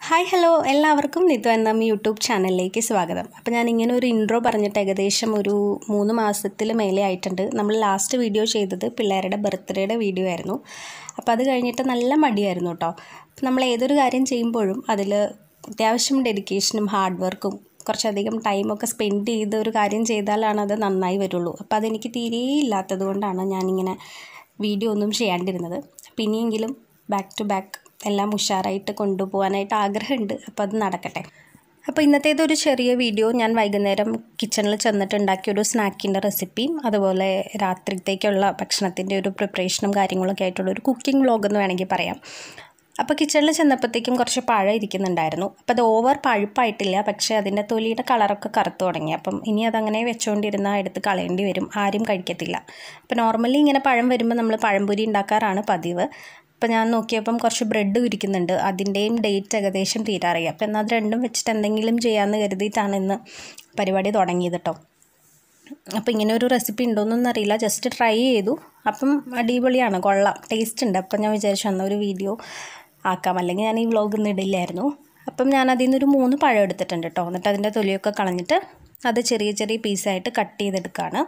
hi hello എല്ലാവർക്കും നിതു എന്ന YouTube ചാനലിലേക്ക് സ്വാഗതം അപ്പോൾ ഞാൻ ഇങ്ങനെ ഒരു ഇൻട്രോ പറഞ്ഞിട്ട് ഏകദേശം ഒരു മൂന്ന് മാസത്തിൽ മേലെ ആയിട്ടുണ്ട് നമ്മൾ ലാസ്റ്റ് വീഡിയോ ചെയ്തത് പിള്ളേരുടെ ബർത്ത്ഡേയുടെ വീഡിയോ ആയിരുന്നു അപ്പോൾ അത് കഴിഞ്ഞിട്ട് നല്ല മടിയായിരുന്നു കേട്ടോ അപ്പോൾ നമ്മൾ ഏതൊരു കാര്യം ചെയ്യുമ്പോഴും അതിൽ അത്യാവശ്യം ഡെഡിക്കേഷനും ഹാർഡ് വർക്കും കുറച്ചധികം ടൈമൊക്കെ സ്പെൻഡ് ചെയ്ത് ഒരു കാര്യം ചെയ്താലാണ് അത് നന്നായി വരുള്ളൂ അപ്പോൾ അതെനിക്ക് തീരെ ഇല്ലാത്തത് കൊണ്ടാണ് ഞാനിങ്ങനെ വീഡിയോ ഒന്നും ചെയ്യാണ്ടിരുന്നത് അപ്പോൾ ഇനിയെങ്കിലും ബാക്ക് ടു ബാക്ക് എല്ലാം ഉഷാറായിട്ട് കൊണ്ടുപോകാനായിട്ട് ആഗ്രഹമുണ്ട് അപ്പോൾ അത് നടക്കട്ടെ അപ്പോൾ ഇന്നത്തേതൊരു ചെറിയ വീഡിയോ ഞാൻ വൈകുന്നേരം കിച്ചണിൽ ചെന്നിട്ട് ഉണ്ടാക്കിയ ഒരു സ്നാക്കിൻ്റെ റെസിപ്പിയും അതുപോലെ രാത്രിത്തേക്കുള്ള ഭക്ഷണത്തിൻ്റെ ഒരു പ്രിപ്പറേഷനും കാര്യങ്ങളൊക്കെ ആയിട്ടുള്ള ഒരു കുക്കിംഗ് വ്ളോഗ് എന്ന് വേണമെങ്കിൽ പറയാം അപ്പോൾ കിച്ചണിൽ ചെന്നപ്പോഴത്തേക്കും കുറച്ച് പഴം ഇരിക്കുന്നുണ്ടായിരുന്നു അപ്പോൾ അത് ഓവർ പഴുപ്പായിട്ടില്ല പക്ഷേ അതിൻ്റെ തൊലിയുടെ കളറൊക്കെ കറുത്തു തുടങ്ങി അപ്പം ഇനി അതങ്ങനെ വെച്ചുകൊണ്ടിരുന്നാൽ എടുത്ത് കളയേണ്ടി വരും ആരും കഴിക്കത്തില്ല അപ്പോൾ നോർമലി ഇങ്ങനെ പഴം വരുമ്പോൾ നമ്മൾ പഴംപൊരി ഉണ്ടാക്കാറാണ് പതിവ് അപ്പോൾ ഞാൻ നോക്കിയപ്പം കുറച്ച് ബ്രെഡ് ഇരിക്കുന്നുണ്ട് അതിൻ്റെയും ഡേറ്റ് ഏകദേശം തീരാറിയാം അപ്പോൾ എന്നാൽ അത് രണ്ടും വെച്ചിട്ട് എന്തെങ്കിലും ചെയ്യാമെന്ന് കരുതിയിട്ടാണ് ഇന്ന് പരിപാടി തുടങ്ങിയത് കേട്ടോ അപ്പോൾ ഇങ്ങനെ ഒരു റെസിപ്പി ഉണ്ടോയെന്നൊന്നും അറിയില്ല ജസ്റ്റ് ട്രൈ ചെയ്തു അപ്പം അടിപൊളിയാണ് കൊള്ളാം ടേസ്റ്റ് ഉണ്ട് അപ്പം ഞാൻ വിചാരിച്ചു എന്നാൽ ഒരു വീഡിയോ ആക്കാം അല്ലെങ്കിൽ ഞാൻ ഈ വ്ളോഗ് ഒന്നും ഇടില്ലായിരുന്നു അപ്പം ഞാൻ അതിൽ നിന്നൊരു മൂന്ന് പഴം എടുത്തിട്ടുണ്ട് കേട്ടോ എന്നിട്ട് അതിൻ്റെ തൊലിയൊക്കെ കളഞ്ഞിട്ട് അത് ചെറിയ ചെറിയ പീസായിട്ട് കട്ട് ചെയ്തെടുക്കുകയാണ്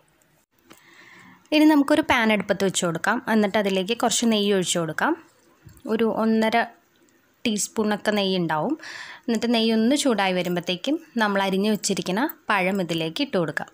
ഇനി നമുക്കൊരു പാൻ അടുപ്പത്ത് വെച്ച് കൊടുക്കാം എന്നിട്ട് അതിലേക്ക് കുറച്ച് നെയ്യ് ഒഴിച്ചു കൊടുക്കാം ഒരു ഒന്നര ടീസ്പൂണൊക്കെ നെയ്യ് ഉണ്ടാവും എന്നിട്ട് നെയ്യ് ഒന്ന് ചൂടായി വരുമ്പോഴത്തേക്കും നമ്മൾ അരിഞ്ഞു വെച്ചിരിക്കുന്ന പഴം ഇതിലേക്ക് ഇട്ട് കൊടുക്കാം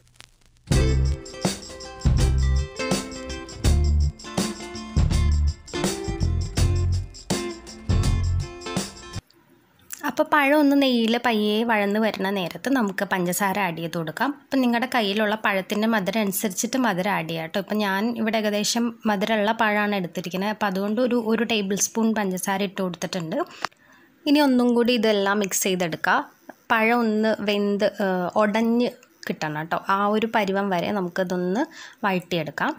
അപ്പോൾ പഴം ഒന്ന് നെയ്യിൽ പയ്യെ വഴന്ന് വരുന്ന നേരത്ത് നമുക്ക് പഞ്ചസാര ആഡ് ചെയ്ത് കൊടുക്കാം അപ്പം നിങ്ങളുടെ കയ്യിലുള്ള പഴത്തിൻ്റെ മധുരം അനുസരിച്ചിട്ട് മധുരം ആഡ് ചെയ്യാം കേട്ടോ ഇപ്പം ഞാൻ ഇവിടെ ഏകദേശം മധുരമുള്ള പഴമാണ് എടുത്തിരിക്കുന്നത് അപ്പോൾ അതുകൊണ്ട് ഒരു ഒരു ടേബിൾ സ്പൂൺ പഞ്ചസാര ഇട്ട് കൊടുത്തിട്ടുണ്ട് ഇനി ഒന്നും കൂടി ഇതെല്ലാം മിക്സ് ചെയ്തെടുക്കുക പഴം ഒന്ന് വെന്ത് ഉടഞ്ഞ് കിട്ടണം കേട്ടോ ആ ഒരു പരുവം വരെ നമുക്കതൊന്ന് വഴറ്റിയെടുക്കാം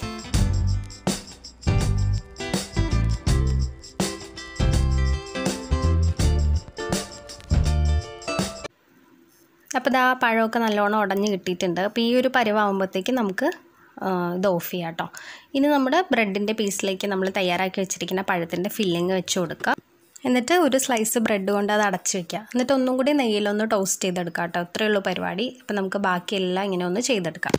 അപ്പോൾ ഇതാ പഴമൊക്കെ നല്ലോണം ഉടഞ്ഞ് കിട്ടിയിട്ടുണ്ട് അപ്പോൾ ഈ ഒരു പരുവാകുമ്പോഴത്തേക്ക് നമുക്ക് ഇത് ഓഫ് ചെയ്യാം കേട്ടോ ഇനി നമ്മുടെ ബ്രെഡിൻ്റെ പീസിലേക്ക് നമ്മൾ തയ്യാറാക്കി വെച്ചിരിക്കുന്ന പഴത്തിൻ്റെ ഫില്ലിങ് വെച്ച് കൊടുക്കുക എന്നിട്ട് ഒരു സ്ലൈസ് ബ്രെഡ് കൊണ്ട് അത് അടച്ച് വെക്കുക എന്നിട്ട് ഒന്നും കൂടി നെയ്യിലൊന്ന് ടോസ്റ്റ് ചെയ്തെടുക്കാം കേട്ടോ ഇത്രയേ ഉള്ളൂ പരിപാടി അപ്പോൾ നമുക്ക് ബാക്കിയെല്ലാം ഇങ്ങനെ ഒന്ന് ചെയ്തെടുക്കാം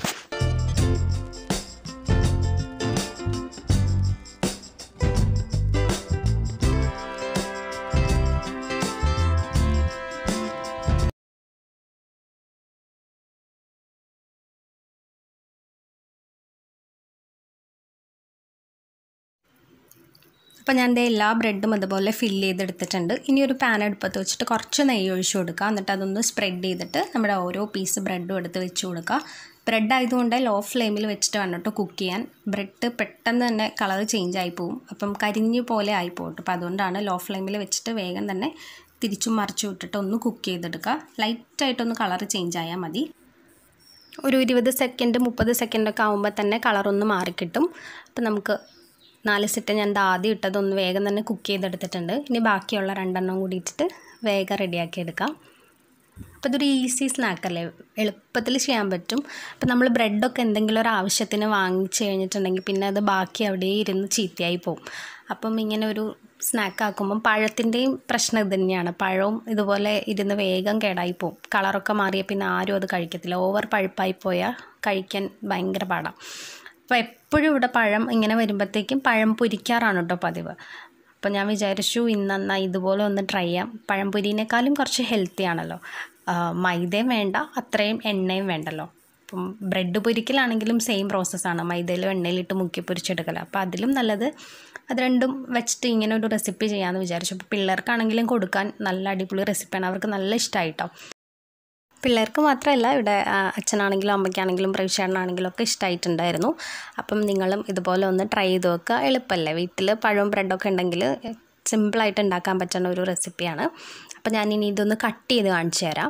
അപ്പോൾ ഞാൻ ദേ എല്ലാ ബ്രെഡും അതുപോലെ ഫില്ല് ചെയ്തെടുത്തിട്ടുണ്ട് ഇനി ഒരു പാൻ അടുപ്പത്ത് വെച്ചിട്ട് കുറച്ച് നെയ്യ് ഒഴിച്ച് കൊടുക്കുക എന്നിട്ട് അതൊന്ന് സ്പ്രെഡ് ചെയ്തിട്ട് നമ്മുടെ ഓരോ പീസ് ബ്രെഡും എടുത്ത് വെച്ച് കൊടുക്കുക ബ്രെഡ് ആയതുകൊണ്ട് ലോ ഫ്ലെയിമിൽ വെച്ചിട്ട് വേണം കേട്ടോ കുക്ക് ചെയ്യാൻ ബ്രെഡ് പെട്ടെന്ന് തന്നെ കളർ ചേഞ്ച് ആയി പോകും അപ്പം കരിഞ്ഞു പോലെ ആയി പോകും അപ്പോൾ അതുകൊണ്ടാണ് ലോ ഫ്ലെയിമിൽ വെച്ചിട്ട് വേഗം തന്നെ തിരിച്ചും മറിച്ചു വിട്ടിട്ട് ഒന്ന് കുക്ക് ചെയ്തെടുക്കുക ലൈറ്റായിട്ടൊന്ന് കളർ ചേഞ്ച് ആയാൽ മതി ഒരു ഇരുപത് സെക്കൻഡ് മുപ്പത് സെക്കൻഡൊക്കെ ആകുമ്പോൾ തന്നെ കളറൊന്ന് മാറിക്കിട്ടും അപ്പം നമുക്ക് നാല് സെറ്റ് ഞാൻ ആദ്യം ഇട്ടതൊന്ന് വേഗം തന്നെ കുക്ക് ചെയ്തെടുത്തിട്ടുണ്ട് ഇനി ബാക്കിയുള്ള രണ്ടെണ്ണം കൂടി ഇട്ടിട്ട് വേഗം റെഡിയാക്കി എടുക്കാം അപ്പോൾ ഇതൊരു ഈസി സ്നാക്കല്ലേ എളുപ്പത്തിൽ ചെയ്യാൻ പറ്റും അപ്പോൾ നമ്മൾ ബ്രെഡൊക്കെ എന്തെങ്കിലും ഒരു ആവശ്യത്തിന് വാങ്ങിച്ച് കഴിഞ്ഞിട്ടുണ്ടെങ്കിൽ പിന്നെ അത് ബാക്കി അവിടെ ഇരുന്ന് ചീത്തയായി പോകും അപ്പം ഇങ്ങനെ ഒരു സ്നാക്ക് ആക്കുമ്പം പഴത്തിൻ്റെയും പ്രശ്നം ഇത് തന്നെയാണ് പഴവും ഇതുപോലെ ഇരുന്ന് വേഗം കേടായി പോകും കളറൊക്കെ മാറിയ പിന്നെ ആരും അത് കഴിക്കത്തില്ല ഓവർ പഴുപ്പായി പോയാൽ കഴിക്കാൻ ഭയങ്കര പാടാണ് അപ്പോൾ എപ്പോഴും ഇവിടെ പഴം ഇങ്ങനെ വരുമ്പോഴത്തേക്കും പഴം പൊരിക്കാറാണ് കേട്ടോ പതിവ് അപ്പോൾ ഞാൻ വിചാരിച്ചു ഇന്നെന്നാ ഇതുപോലെ ഒന്ന് ട്രൈ ചെയ്യാം പഴംപൊരിനേക്കാളും കുറച്ച് ഹെൽത്തി ആണല്ലോ മൈദയും വേണ്ട അത്രയും എണ്ണയും വേണ്ടല്ലോ അപ്പം ബ്രെഡ് പൊരിക്കലാണെങ്കിലും സെയിം പ്രോസസ്സാണ് മൈദയിലും എണ്ണയിലിട്ട് മുക്കി പൊരിച്ചെടുക്കൽ അപ്പോൾ അതിലും നല്ലത് അത് രണ്ടും വെച്ചിട്ട് ഇങ്ങനെ ഒരു റെസിപ്പി ചെയ്യാമെന്ന് വിചാരിച്ചു അപ്പോൾ പിള്ളേർക്കാണെങ്കിലും കൊടുക്കാൻ നല്ല അടിപൊളി റെസിപ്പിയാണ് അവർക്ക് നല്ല ഇഷ്ടമായിട്ടോ പിള്ളേർക്ക് മാത്രമല്ല ഇവിടെ അച്ഛനാണെങ്കിലും അമ്മയ്ക്കാണെങ്കിലും പ്രവിശേട്ടനാണെങ്കിലും ഒക്കെ ഇഷ്ടമായിട്ടുണ്ടായിരുന്നു അപ്പം നിങ്ങളും ഇതുപോലെ ഒന്ന് ട്രൈ ചെയ്ത് നോക്കുക എളുപ്പമല്ലേ വീട്ടിൽ പഴവും ബ്രെഡൊക്കെ ഉണ്ടെങ്കിൽ സിമ്പിളായിട്ട് ഉണ്ടാക്കാൻ പറ്റുന്ന ഒരു റെസിപ്പിയാണ് അപ്പം ഞാൻ ഇനി ഇതൊന്ന് കട്ട് ചെയ്ത് കാണിച്ചു തരാം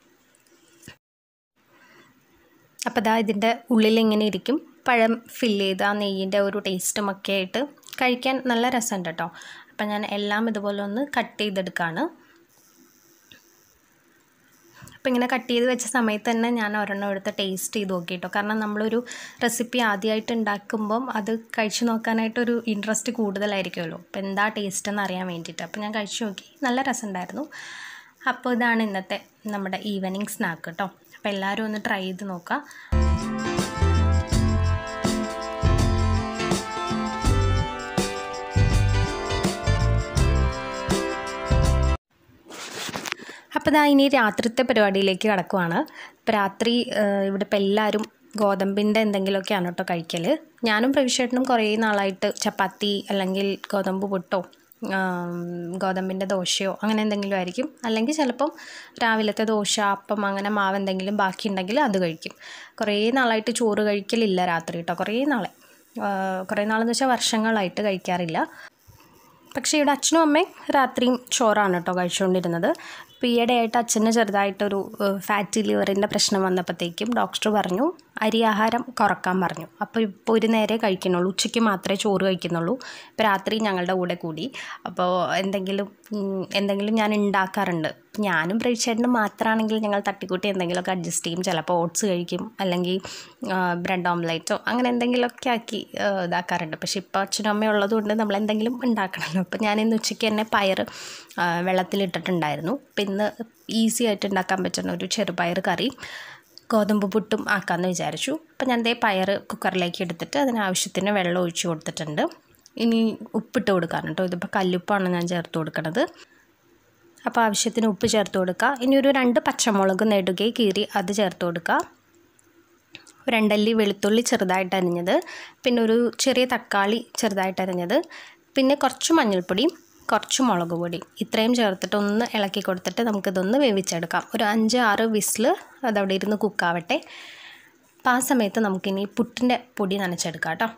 അപ്പോൾ ഇതാ ഇതിൻ്റെ ഉള്ളിൽ ഇങ്ങനെ ഇരിക്കും പഴം ഫില്ല് ചെയ്ത് ആ നെയ്യിൻ്റെ ഒരു ടേസ്റ്റും ഒക്കെ ആയിട്ട് കഴിക്കാൻ നല്ല രസമുണ്ട് കേട്ടോ അപ്പം ഞാൻ എല്ലാം ഇതുപോലെ ഒന്ന് കട്ട് ചെയ്തെടുക്കുകയാണ് അപ്പോൾ ഇങ്ങനെ കട്ട് ചെയ്ത് വെച്ച സമയത്ത് തന്നെ ഞാൻ ഒരെണ്ണം എടുത്ത് ടേസ്റ്റ് ചെയ്ത് നോക്കി കേട്ടോ കാരണം നമ്മളൊരു റെസിപ്പി ആദ്യമായിട്ട് ഉണ്ടാക്കുമ്പം അത് കഴിച്ചു നോക്കാനായിട്ടൊരു ഇൻട്രസ്റ്റ് കൂടുതലായിരിക്കുമല്ലോ അപ്പോൾ എന്താ ടേസ്റ്റ് എന്ന് അറിയാൻ വേണ്ടിയിട്ട് അപ്പോൾ ഞാൻ കഴിച്ചു നോക്കി നല്ല രസമുണ്ടായിരുന്നു അപ്പോൾ ഇതാണ് ഇന്നത്തെ നമ്മുടെ ഈവനിങ് സ്നാക്ക് കേട്ടോ അപ്പോൾ എല്ലാവരും ഒന്ന് ട്രൈ ചെയ്ത് നോക്കുക അപ്പോൾ ഇതാ ഇനി രാത്രിത്തെ പരിപാടിയിലേക്ക് കിടക്കുവാണ് ഇപ്പോൾ രാത്രി ഇവിടെ ഇപ്പോൾ എല്ലാവരും ഗോതമ്പിൻ്റെ എന്തെങ്കിലുമൊക്കെയാണ് കേട്ടോ കഴിക്കൽ ഞാനും പ്രവിശേട്ടനും കുറേ നാളായിട്ട് ചപ്പാത്തി അല്ലെങ്കിൽ ഗോതമ്പ് പുട്ടോ ഗോതമ്പിൻ്റെ ദോശയോ അങ്ങനെ എന്തെങ്കിലും ആയിരിക്കും അല്ലെങ്കിൽ ചിലപ്പം രാവിലത്തെ ദോശ അപ്പം അങ്ങനെ മാവ് എന്തെങ്കിലും ബാക്കി ഉണ്ടെങ്കിൽ അത് കഴിക്കും കുറേ നാളായിട്ട് ചോറ് കഴിക്കലില്ല രാത്രി കേട്ടോ കുറേ നാളെ കുറേ നാളെന്ന് വെച്ചാൽ വർഷങ്ങളായിട്ട് കഴിക്കാറില്ല പക്ഷേ ഇവിടെ അച്ഛനും അമ്മയും രാത്രിയും ചോറാണ് കേട്ടോ കഴിച്ചുകൊണ്ടിരുന്നത് അപ്പോൾ ഈയിടെയായിട്ട് അച്ഛന് ചെറുതായിട്ടൊരു ഫാറ്റി ലിവറിൻ്റെ പ്രശ്നം വന്നപ്പോഴത്തേക്കും ഡോക്ടർ പറഞ്ഞു അരി ആഹാരം കുറക്കാൻ പറഞ്ഞു അപ്പോൾ ഇപ്പോൾ ഒരു നേരെ കഴിക്കുന്നുള്ളൂ ഉച്ചയ്ക്ക് മാത്രമേ ചോറ് കഴിക്കുന്നുള്ളൂ ഇപ്പോൾ രാത്രി ഞങ്ങളുടെ കൂടെ കൂടി അപ്പോൾ എന്തെങ്കിലും എന്തെങ്കിലും ഞാൻ ഉണ്ടാക്കാറുണ്ട് ഞാനും പ്രേക്ഷേട്ടനും മാത്രമാണെങ്കിൽ ഞങ്ങൾ തട്ടിക്കൂട്ടി എന്തെങ്കിലുമൊക്കെ അഡ്ജസ്റ്റ് ചെയ്യും ചിലപ്പോൾ ഓട്സ് കഴിക്കും അല്ലെങ്കിൽ ബ്രെഡ് ഓംലേറ്റോ അങ്ങനെ എന്തെങ്കിലുമൊക്കെ ആക്കി ഇതാക്കാറുണ്ട് പക്ഷേ ഇപ്പോൾ അച്ഛനും അമ്മയും ഉള്ളതുകൊണ്ട് നമ്മൾ എന്തെങ്കിലും ഉണ്ടാക്കണമല്ലോ അപ്പോൾ ഞാൻ ഇന്ന് ഉച്ചയ്ക്ക് തന്നെ പയർ വെള്ളത്തിലിട്ടിട്ടുണ്ടായിരുന്നു അപ്പം ഇന്ന് ഈസി ആയിട്ട് ഉണ്ടാക്കാൻ പറ്റുന്ന ഒരു ചെറുപയർ കറി ഗോതമ്പ് പുട്ടും ആക്കാമെന്ന് വിചാരിച്ചു അപ്പം ഞാൻ ദേ പയർ കുക്കറിലേക്ക് എടുത്തിട്ട് അതിനാവശ്യത്തിന് വെള്ളം ഒഴിച്ചു കൊടുത്തിട്ടുണ്ട് ഇനി ഉപ്പിട്ട് കൊടുക്കാൻ കേട്ടോ ഇതിപ്പോൾ കല്ലുപ്പാണ് ഞാൻ ചേർത്ത് കൊടുക്കുന്നത് അപ്പോൾ ആവശ്യത്തിന് ഉപ്പ് ചേർത്ത് കൊടുക്കുക ഇനി ഒരു രണ്ട് പച്ചമുളക് നെടുകെ കീറി അത് ചേർത്ത് കൊടുക്കുക രണ്ടല്ലി വെളുത്തുള്ളി ചെറുതായിട്ട് അരിഞ്ഞത് പിന്നെ ഒരു ചെറിയ തക്കാളി ചെറുതായിട്ട് അരിഞ്ഞത് പിന്നെ കുറച്ച് മഞ്ഞൾപ്പൊടിയും കുറച്ച് മുളക് പൊടി ഇത്രയും ചേർത്തിട്ട് ഒന്ന് ഇളക്കി കൊടുത്തിട്ട് നമുക്കിതൊന്ന് വേവിച്ചെടുക്കാം ഒരു അഞ്ച് ആറ് വിസിൽ അതവിടെ ഇരുന്ന് കുക്കാവട്ടെ അപ്പോൾ ആ സമയത്ത് നമുക്കിനി പുട്ടിൻ്റെ പൊടി നനച്ചെടുക്കാം കേട്ടോ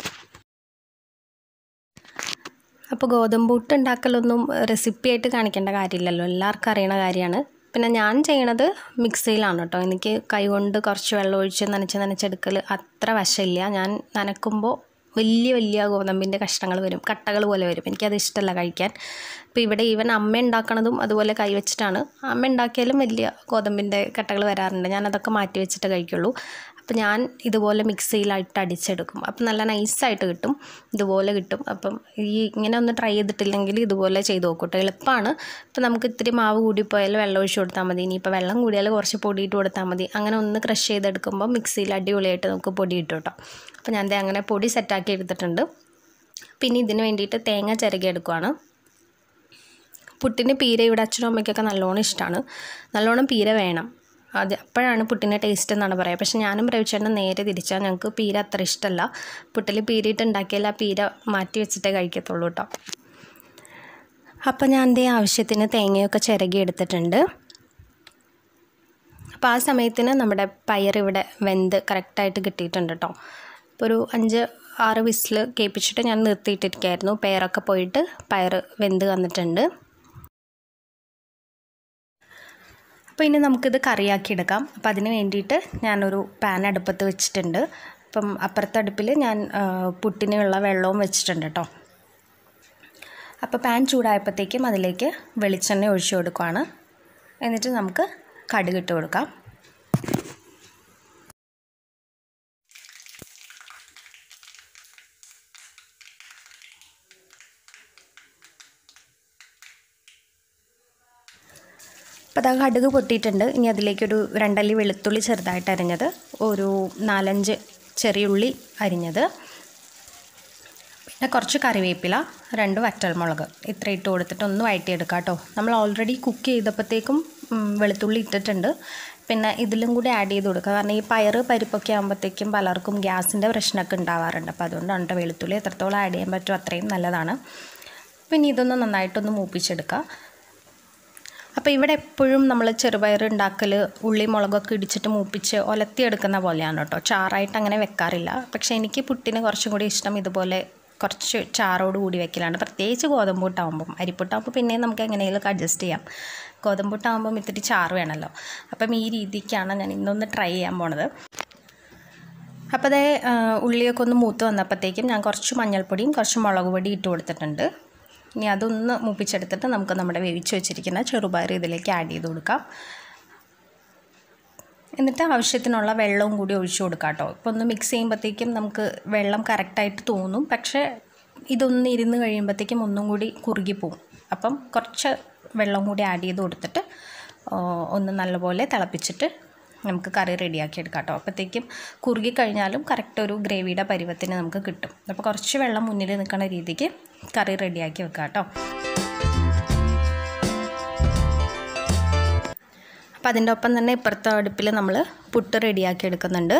അപ്പോൾ ഗോതമ്പ് പുട്ട് ഉണ്ടാക്കലൊന്നും റെസിപ്പി ആയിട്ട് കാണിക്കേണ്ട കാര്യമില്ലല്ലോ എല്ലാവർക്കും അറിയണ കാര്യമാണ് പിന്നെ ഞാൻ ചെയ്യണത് മിക്സിയിലാണ് കേട്ടോ എനിക്ക് കൈകൊണ്ട് കുറച്ച് വെള്ളം ഒഴിച്ച് നനച്ച് നനച്ചെടുക്കൽ അത്ര വശമില്ല ഞാൻ നനക്കുമ്പോൾ വലിയ വലിയ ഗോതമ്പിൻ്റെ കഷ്ണങ്ങൾ വരും കട്ടകൾ പോലെ വരും എനിക്കത് ഇഷ്ടമല്ല കഴിക്കാൻ ഇപ്പോൾ ഇവിടെ ഈവൻ അമ്മ ഉണ്ടാക്കണതും അതുപോലെ കൈ വെച്ചിട്ടാണ് അമ്മ ഉണ്ടാക്കിയാലും വലിയ ഗോതമ്പിൻ്റെ കട്ടകൾ വരാറുണ്ട് ഞാൻ അതൊക്കെ മാറ്റി വെച്ചിട്ട് കഴിക്കുള്ളൂ അപ്പോൾ ഞാൻ ഇതുപോലെ മിക്സിയിലായിട്ട് അടിച്ചെടുക്കും അപ്പം നല്ല നൈസായിട്ട് കിട്ടും ഇതുപോലെ കിട്ടും അപ്പം ഈ ഇങ്ങനെ ഒന്ന് ട്രൈ ചെയ്തിട്ടില്ലെങ്കിൽ ഇതുപോലെ ചെയ്ത് നോക്കൂട്ടോ എളുപ്പമാണ് ഇപ്പം നമുക്ക് ഇത്തിരി മാവ് കൂടിപ്പോയാൽ വെള്ളം ഒഴിച്ച് കൊടുത്താൽ മതി ഇനിയിപ്പോൾ വെള്ളം കൂടിയാൽ കുറച്ച് പൊടി ഇട്ട് കൊടുത്താൽ മതി അങ്ങനെ ഒന്ന് ക്രഷ് ചെയ്തെടുക്കുമ്പോൾ മിക്സിയിൽ അടിപൊളിയായിട്ട് നമുക്ക് പൊടി ഇട്ടു കേട്ടോ അപ്പോൾ ഞാൻ അങ്ങനെ പൊടി സെറ്റാക്കി എടുത്തിട്ടുണ്ട് പിന്നെ ഇതിന് വേണ്ടിയിട്ട് തേങ്ങ ചിരകി എടുക്കുവാണ് പുട്ടിന് പീര ഇവിടെ അച്ഛനും അമ്മയ്ക്കൊക്കെ നല്ലോണം ഇഷ്ടമാണ് നല്ലോണം പീര വേണം അത് അപ്പോഴാണ് പുട്ടിൻ്റെ ടേസ്റ്റ് എന്നാണ് പറയുക പക്ഷെ ഞാനും രവിച്ചേട്ടനും നേരെ തിരിച്ചാൽ ഞങ്ങൾക്ക് പീര അത്ര ഇഷ്ടമല്ല പുട്ടിൽ പീരിയിട്ട് ഉണ്ടാക്കിയാൽ ആ പീര മാറ്റി വെച്ചിട്ടേ കഴിക്കത്തുള്ളൂ കേട്ടോ അപ്പോൾ ഞാൻ എന്തേ ആവശ്യത്തിന് തേങ്ങയൊക്കെ ചിരകി എടുത്തിട്ടുണ്ട് അപ്പോൾ ആ സമയത്തിന് നമ്മുടെ പയർ ഇവിടെ വെന്ത് കറക്റ്റായിട്ട് കിട്ടിയിട്ടുണ്ട് കേട്ടോ ഇപ്പോൾ ഒരു അഞ്ച് ആറ് വിസിൽ കേൾപ്പിച്ചിട്ട് ഞാൻ നിർത്തിയിട്ടിരിക്കുകയായിരുന്നു പയറൊക്കെ പോയിട്ട് പയർ വെന്ത് വന്നിട്ടുണ്ട് അപ്പോൾ ഇനി നമുക്കിത് കറിയാക്കി എടുക്കാം അപ്പോൾ അതിന് വേണ്ടിയിട്ട് ഞാനൊരു പാൻ അടുപ്പത്ത് വെച്ചിട്ടുണ്ട് അപ്പം അപ്പുറത്തെ അടുപ്പിൽ ഞാൻ പുട്ടിനുള്ള വെള്ളവും വെച്ചിട്ടുണ്ട് കേട്ടോ അപ്പോൾ പാൻ ചൂടായപ്പോഴത്തേക്കും അതിലേക്ക് വെളിച്ചെണ്ണ ഒഴിച്ചു കൊടുക്കുകയാണ് എന്നിട്ട് നമുക്ക് കടുകിട്ട് കൊടുക്കാം അപ്പോൾ അതാ കടുക് പൊട്ടിയിട്ടുണ്ട് ഇനി അതിലേക്കൊരു രണ്ടല്ലി വെളുത്തുള്ളി ചെറുതായിട്ട് അരിഞ്ഞത് ഒരു നാലഞ്ച് ചെറിയുള്ളി അരിഞ്ഞത് പിന്നെ കുറച്ച് കറിവേപ്പില രണ്ട് വറ്റൽമുളക് ഇത്ര ഇട്ട് കൊടുത്തിട്ട് ഒന്ന് വഴറ്റിയെടുക്കാം കേട്ടോ നമ്മൾ ഓൾറെഡി കുക്ക് ചെയ്തപ്പോഴത്തേക്കും വെളുത്തുള്ളി ഇട്ടിട്ടുണ്ട് പിന്നെ ഇതിലും കൂടി ആഡ് ചെയ്ത് കൊടുക്കുക കാരണം ഈ പയറ് പരിപ്പൊക്കെ ആകുമ്പോഴത്തേക്കും പലർക്കും ഗ്യാസിൻ്റെ പ്രശ്നമൊക്കെ ഉണ്ടാവാറുണ്ട് അപ്പോൾ അതുകൊണ്ടാണ് കേട്ടോ വെളുത്തുള്ളി എത്രത്തോളം ആഡ് ചെയ്യാൻ പറ്റുമോ അത്രയും നല്ലതാണ് പിന്നെ ഇതൊന്ന് നന്നായിട്ടൊന്ന് മൂപ്പിച്ചെടുക്കുക അപ്പോൾ ഇവിടെ എപ്പോഴും നമ്മൾ ചെറുപയർ ഉണ്ടാക്കൽ ഉള്ളി മുളകൊക്കെ ഇടിച്ചിട്ട് മൂപ്പിച്ച് ഒലത്തിയെടുക്കുന്ന പോലെയാണ് കേട്ടോ ചാറായിട്ട് അങ്ങനെ വെക്കാറില്ല പക്ഷേ എനിക്ക് പുട്ടിന് കുറച്ചും കൂടി ഇഷ്ടം ഇതുപോലെ കുറച്ച് ചാറോട് കൂടി വെക്കലാണ് പ്രത്യേകിച്ച് ഗോതമ്പൂട്ടാകുമ്പം അരിപ്പുട്ടാകുമ്പോൾ പിന്നെ നമുക്ക് എങ്ങനെയെങ്കിലും അഡ്ജസ്റ്റ് ചെയ്യാം ഗോതമ്പൂട്ടാകുമ്പം ഇത്തിരി ചാറ് വേണമല്ലോ അപ്പം ഈ രീതിക്കാണ് ഞാൻ ഇന്നൊന്ന് ട്രൈ ചെയ്യാൻ പോണത് അപ്പോൾ അതേ ഉള്ളിയൊക്കെ ഒന്ന് മൂത്ത് വന്നപ്പോഴത്തേക്കും ഞാൻ കുറച്ച് മഞ്ഞൾപ്പൊടിയും കുറച്ച് മുളക് പൊടി ഇട്ട് കൊടുത്തിട്ടുണ്ട് ഇനി അതൊന്ന് മൂപ്പിച്ചെടുത്തിട്ട് നമുക്ക് നമ്മുടെ വേവിച്ച് വെച്ചിരിക്കുന്ന ചെറുപയർ ഇതിലേക്ക് ആഡ് ചെയ്ത് കൊടുക്കാം എന്നിട്ട് ആവശ്യത്തിനുള്ള വെള്ളവും കൂടി ഒഴിച്ചു കൊടുക്കാം കേട്ടോ ഇപ്പോൾ ഒന്ന് മിക്സ് ചെയ്യുമ്പോഴത്തേക്കും നമുക്ക് വെള്ളം കറക്റ്റായിട്ട് തോന്നും പക്ഷേ ഇതൊന്ന് ഇരുന്ന് കഴിയുമ്പോഴത്തേക്കും ഒന്നും കൂടി കുറുകിപ്പോവും അപ്പം കുറച്ച് വെള്ളം കൂടി ആഡ് ചെയ്ത് കൊടുത്തിട്ട് ആ, ഒന്ന് നല്ലപോലെ തിളപ്പിച്ചിട്ട് നമുക്ക് കറി റെഡിയാക്കി എടുക്കാം കേട്ടോ അപ്പോഴത്തേക്കും കുറുകി കഴിഞ്ഞാലും കറക്റ്റ് ഒരു ഗ്രേവിയുടെ പരുവത്തിന് നമുക്ക് കിട്ടും അപ്പോൾ കുറച്ച് വെള്ളം മുന്നിൽ നിൽക്കുന്ന രീതിക്ക് കറി റെഡിയാക്കി വെക്കാം കേട്ടോ അപ്പോൾ അതിൻ്റെ ഒപ്പം തന്നെ ഇപ്പുറത്തെ അടുപ്പിൽ നമ്മൾ പുട്ട് റെഡിയാക്കി എടുക്കുന്നുണ്ട്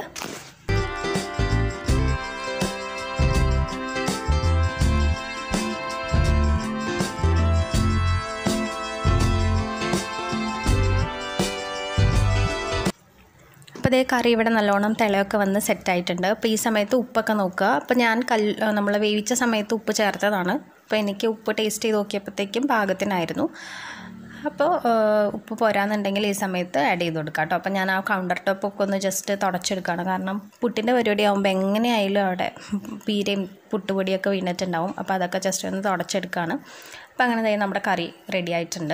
അപ്പോൾ ഇതേ കറി ഇവിടെ നല്ലോണം തിളയൊക്കെ വന്ന് സെറ്റായിട്ടുണ്ട് അപ്പോൾ ഈ സമയത്ത് ഉപ്പൊക്കെ നോക്കുക അപ്പോൾ ഞാൻ കല്ല് നമ്മൾ വേവിച്ച സമയത്ത് ഉപ്പ് ചേർത്തതാണ് അപ്പോൾ എനിക്ക് ഉപ്പ് ടേസ്റ്റ് ചെയ്ത് നോക്കിയപ്പോഴത്തേക്കും പാകത്തിനായിരുന്നു അപ്പോൾ ഉപ്പ് പോരാന്നുണ്ടെങ്കിൽ ഈ സമയത്ത് ആഡ് ചെയ്ത് കൊടുക്കാം കേട്ടോ അപ്പോൾ ഞാൻ ആ കൗണ്ടർ ടോപ്പൊക്കെ ഒന്ന് ജസ്റ്റ് തുടച്ചെടുക്കുകയാണ് കാരണം പുട്ടിൻ്റെ പരിപാടി ആകുമ്പോൾ എങ്ങനെയായാലും അവിടെ പീരയും പുട്ടുപൊടിയൊക്കെ വീണിട്ടുണ്ടാവും അപ്പോൾ അതൊക്കെ ജസ്റ്റ് ഒന്ന് തുടച്ചെടുക്കുകയാണ് അപ്പോൾ അങ്ങനെ ദേ നമ്മുടെ കറി റെഡി ആയിട്ടുണ്ട്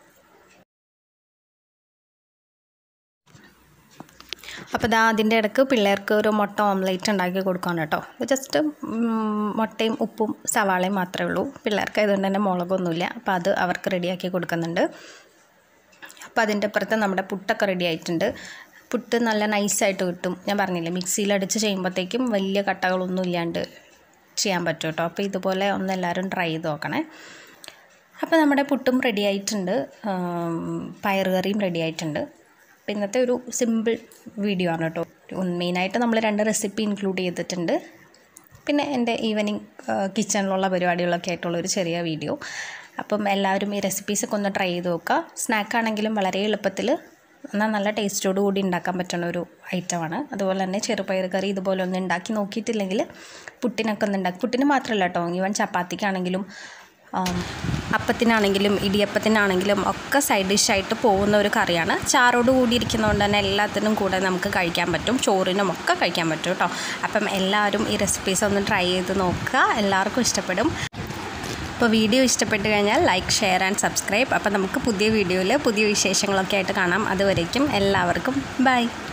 അപ്പോൾ ഇതാ അതിൻ്റെ ഇടയ്ക്ക് പിള്ളേർക്ക് ഒരു മുട്ട ഓംലേറ്റ് ഉണ്ടാക്കി കൊടുക്കണം കേട്ടോ ജസ്റ്റ് മുട്ടയും ഉപ്പും സവാളയും മാത്രമേ ഉള്ളൂ പിള്ളേർക്ക് ആയതുകൊണ്ട് തന്നെ മുളകൊന്നുമില്ല അപ്പോൾ അത് അവർക്ക് റെഡിയാക്കി കൊടുക്കുന്നുണ്ട് അപ്പോൾ അതിൻ്റെ അപ്പുറത്ത് നമ്മുടെ പുട്ടൊക്കെ റെഡി ആയിട്ടുണ്ട് പുട്ട് നല്ല നൈസായിട്ട് കിട്ടും ഞാൻ പറഞ്ഞില്ലേ മിക്സിയിലടിച്ച് ചെയ്യുമ്പോഴത്തേക്കും വലിയ കട്ടകളൊന്നും ഇല്ലാണ്ട് ചെയ്യാൻ പറ്റും കേട്ടോ അപ്പോൾ ഇതുപോലെ ഒന്ന് എല്ലാവരും ട്രൈ ചെയ്ത് നോക്കണേ അപ്പോൾ നമ്മുടെ പുട്ടും റെഡി ആയിട്ടുണ്ട് പയറുകറിയും റെഡി ആയിട്ടുണ്ട് അപ്പോൾ ഇന്നത്തെ ഒരു സിമ്പിൾ വീഡിയോ ആണ് കേട്ടോ മെയിനായിട്ട് നമ്മൾ രണ്ട് റെസിപ്പി ഇൻക്ലൂഡ് ചെയ്തിട്ടുണ്ട് പിന്നെ എൻ്റെ ഈവനിങ് കിച്ചണിലുള്ള പരിപാടികളൊക്കെ ആയിട്ടുള്ള ഒരു ചെറിയ വീഡിയോ അപ്പം എല്ലാവരും ഈ റെസിപ്പീസൊക്കെ ഒന്ന് ട്രൈ ചെയ്ത് നോക്കുക സ്നാക്കാണെങ്കിലും വളരെ എളുപ്പത്തിൽ എന്നാൽ നല്ല ടേസ്റ്റോട് കൂടി ഉണ്ടാക്കാൻ പറ്റുന്ന ഒരു ഐറ്റമാണ് അതുപോലെ തന്നെ ചെറുപയർ കറി ഇതുപോലെ ഒന്ന് ഉണ്ടാക്കി നോക്കിയിട്ടില്ലെങ്കിൽ പുട്ടിനൊക്കെ ഒന്ന് ഉണ്ടാക്കി പുട്ടിന് മാത്രമല്ല കേട്ടോ ഈവൻ ചപ്പാത്തിക്കാണെങ്കിലും ആം, അപ്പത്തിനാണെങ്കിലും ഇടിയപ്പത്തിനാണെങ്കിലും ഒക്കെ സൈഡ് ഡിഷായിട്ട് പോകുന്ന ഒരു കറിയാണ് ചാറോട് കൂടി ഇരിക്കുന്നതുകൊണ്ട് തന്നെ എല്ലാത്തിനും കൂടെ നമുക്ക് കഴിക്കാൻ പറ്റും ചോറിനും ഒക്കെ കഴിക്കാൻ പറ്റും കേട്ടോ അപ്പം എല്ലാവരും ഈ റെസിപ്പീസ് ഒന്ന് ട്രൈ ചെയ്ത് നോക്കുക എല്ലാവർക്കും ഇഷ്ടപ്പെടും അപ്പോൾ വീഡിയോ ഇഷ്ടപ്പെട്ട് കഴിഞ്ഞാൽ ലൈക്ക് ഷെയർ ആൻഡ് സബ്സ്ക്രൈബ് അപ്പോൾ നമുക്ക് പുതിയ വീഡിയോയിൽ പുതിയ വിശേഷങ്ങളൊക്കെ ആയിട്ട് കാണാം അതുവരേക്കും എല്ലാവർക്കും ബൈ